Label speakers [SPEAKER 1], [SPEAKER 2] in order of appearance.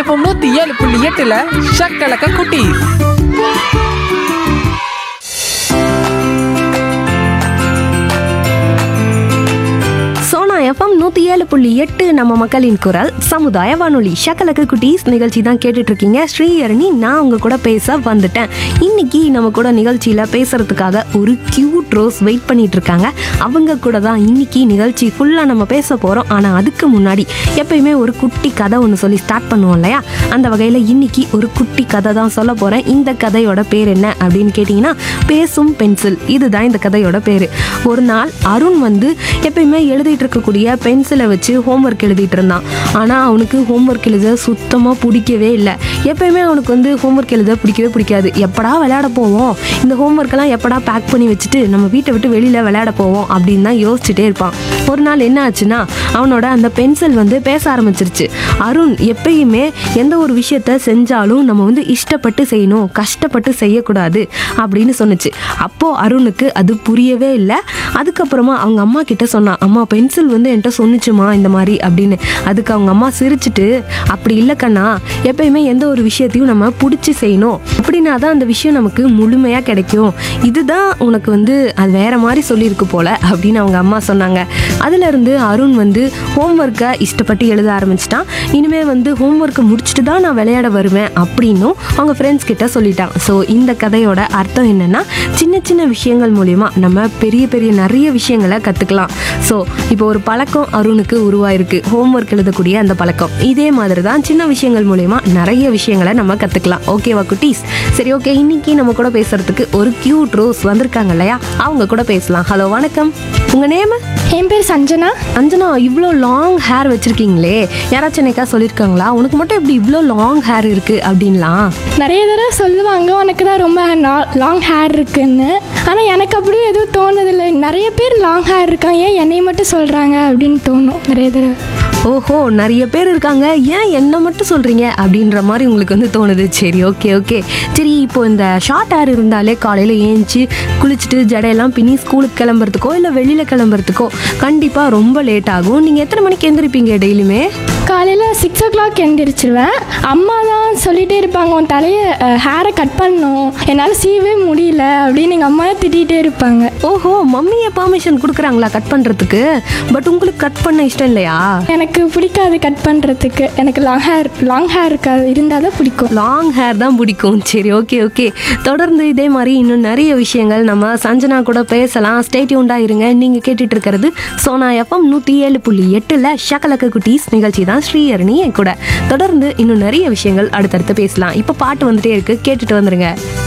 [SPEAKER 1] FM நூத்தி ஏழு புள்ளி எட்டுல ஷக்கலக்க குட்டி
[SPEAKER 2] சோனா எஃப்எம் நூற்றி ஏழு புள்ளி எட்டு நம்ம மக்களின் குரல் சமுதாய வானொலி ஷக்கலக்கு குட்டீஸ் நிகழ்ச்சி தான் கேட்டுட்டு இருக்கீங்க ஸ்ரீஹரணி நான் உங்க கூட பேச வந்துட்டேன் இன்னைக்கு நம்ம கூட நிகழ்ச்சியில் பேசுறதுக்காக ஒரு கியூட் ரோஸ் வெயிட் பண்ணிட்டு இருக்காங்க அவங்க கூட தான் இன்னைக்கு நிகழ்ச்சி ஃபுல்லாக நம்ம பேச போகிறோம் ஆனால் அதுக்கு முன்னாடி எப்பயுமே ஒரு குட்டி கதை ஒன்று சொல்லி ஸ்டார்ட் பண்ணுவோம் இல்லையா அந்த வகையில் இன்னைக்கு ஒரு குட்டி கதை தான் சொல்ல போகிறேன் இந்த கதையோட பேர் என்ன அப்படின்னு கேட்டிங்கன்னா பேசும் பென்சில் இதுதான் இந்த கதையோட பேர் ஒரு நாள் அருண் வந்து எப்பயுமே எழுதிட்டு இருக்கக்கூடிய பென்சிலை வச்சு ஹோம்ஒர்க் எழுதிட்டு இருந்தான் ஆனால் அவனுக்கு ஹோம்ஒர்க் எழுத சுத்தமாக பிடிக்கவே இல்லை எப்பயுமே அவனுக்கு வந்து ஹோம்ஒர்க் எழுத பிடிக்கவே பிடிக்காது எப்படா விளையாட போவோம் இந்த ஹோம்ஒர்க்கெல்லாம் எப்படா பேக் பண்ணி வச்சுட்டு நம்ம வீட்டை விட்டு வெளியில் விளையாட போவோம் அப்படின்னு தான் யோசிச்சுட்டே இருப்பான் ஒரு நாள் என்ன ஆச்சுன்னா அவனோட அந்த பென்சில் வந்து பேச ஆரம்பிச்சிருச்சு அருண் எப்பயுமே எந்த ஒரு விஷயத்த செஞ்சாலும் நம்ம வந்து இஷ்டப்பட்டு செய்யணும் கஷ்டப்பட்டு செய்யக்கூடாது அப்படின்னு சொன்னுச்சு அப்போ அருணுக்கு அது புரியவே இல்லை அதுக்கப்புறமா அவங்க அம்மா கிட்ட சொன்னான் அம்மா பென்சில் வந்து என்கிட்ட சொன்னுச்சுமா இந்த மாதிரி அப்படின்னு அதுக்கு அவங்க அம்மா சிரிச்சிட்டு அப்படி இல்லை கண்ணா எப்பயுமே எந்த ஒரு விஷயத்தையும் நம்ம பிடிச்சி செய்யணும் அப்படின்னா தான் அந்த விஷயம் நமக்கு முழுமையாக கிடைக்கும் இதுதான் உனக்கு வந்து அது வேற மாதிரி சொல்லியிருக்கு போல அப்படின்னு அவங்க அம்மா சொன்னாங்க அதுல இருந்து அருண் வந்து ஹோம்ஒர்க்கை இஷ்டப்பட்டு எழுத ஆரம்பிச்சிட்டான் இனிமே வந்து ஹோம்ஒர்க்கை முடிச்சுட்டு தான் நான் விளையாட வருவேன் அப்படின்னும் அவங்க ஃப்ரெண்ட்ஸ் கிட்ட சொல்லிட்டான் ஸோ இந்த கதையோட அர்த்தம் என்னன்னா சின்ன சின்ன விஷயங்கள் மூலிமா நம்ம பெரிய பெரிய நிறைய விஷயங்களை கற்றுக்கலாம் ஸோ இப்போ ஒரு பழக்கம் அருணுக்கு உருவாயிருக்கு ஹோம்ஒர்க் எழுதக்கூடிய அந்த பழக்கம் இதே மாதிரி தான் சின்ன விஷயங்கள் மூலிமா நிறைய விஷயங்களை நம்ம கற்றுக்கலாம் ஓகேவா குட்டீஸ் சரி ஓகே இன்னைக்கு நம்ம கூட பேசுறதுக்கு ஒரு கியூட் ரோஸ் வந்திருக்காங்க இல்லையா அவங்க கூட பேசலாம் ஹலோ வணக்கம் உங்க நேம்
[SPEAKER 3] என் பேர் சஞ்சனா
[SPEAKER 2] அஞ்சனா இவ்வளோ லாங் ஹேர் வச்சிருக்கீங்களே யாராச்சும் என்னைக்கா சொல்லியிருக்காங்களா உனக்கு மட்டும் எப்படி இவ்வளோ லாங் ஹேர் இருக்கு அப்படின்லாம்
[SPEAKER 3] நிறைய தடவை சொல்லுவாங்க உனக்கு தான் ரொம்ப லாங் ஹேர் இருக்குன்னு ஆனால் எனக்கு அப்படியும் எதுவும் தோணுதில்லை நிறைய பேர் லாங் ஹேர் இருக்காங்க ஏன் என்னை மட்டும் சொல்கிறாங்க அப்படின்னு தோணும் நிறைய தடவை
[SPEAKER 2] ஓஹோ நிறைய பேர் இருக்காங்க ஏன் என்ன மட்டும் சொல்றீங்க அப்படின்ற மாதிரி உங்களுக்கு வந்து தோணுது சரி ஓகே ஓகே சரி இப்போ இந்த ஷார்ட் ஹேர் இருந்தாலே காலையில் ஏஞ்சி குளிச்சுட்டு ஜடையெல்லாம் பின்னி ஸ்கூலுக்கு கிளம்புறதுக்கோ இல்லை வெளியில் கிளம்புறதுக்கோ கண்டிப்பாக ரொம்ப லேட் ஆகும் நீங்கள் எத்தனை மணிக்கு எந்திரிப்பீங்க டெய்லியுமே
[SPEAKER 3] காலையில் சிக்ஸ் ஓ கிளாக் எந்திரிச்சிருவேன் அம்மா தான் சொல்லிகிட்டே இருப்பாங்க உன் தலையை ஹேரை கட் பண்ணணும் என்னால் சீவே முடியல அப்படின்னு எங்கள் அம்மா திட்டிகிட்டே இருப்பாங்க
[SPEAKER 2] ஓஹோ மம்மியை பர்மிஷன் கொடுக்குறாங்களா கட் பண்ணுறதுக்கு பட் உங்களுக்கு கட் பண்ண இஷ்டம் இல்லையா
[SPEAKER 3] எனக்கு பிடிக்காது கட் பண்ணுறதுக்கு எனக்கு லாங் ஹேர் லாங் ஹேர் இருக்காது இருந்தால் தான் பிடிக்கும்
[SPEAKER 2] லாங் ஹேர் தான் பிடிக்கும் சரி ஓகே ஓகே தொடர்ந்து இதே மாதிரி இன்னும் நிறைய விஷயங்கள் நம்ம சஞ்சனா கூட பேசலாம் ஸ்டேட்யூண்டாக இருங்க நீங்கள் கேட்டுட்டு இருக்கிறது சோனா எஃப்எம் நூற்றி ஏழு புள்ளி எட்டில் ஷக்கலக்க குட்டீஸ் நிகழ்ச்சி தான் ஸ்ரீஹரணி என் கூட தொடர்ந்து இன்னும் நிறைய விஷயங்கள் அடுத்தடுத்து பேசலாம் இப்போ பாட்டு வந்துட்டே இருக்கு கேட்டுட்டு வந்துருங்க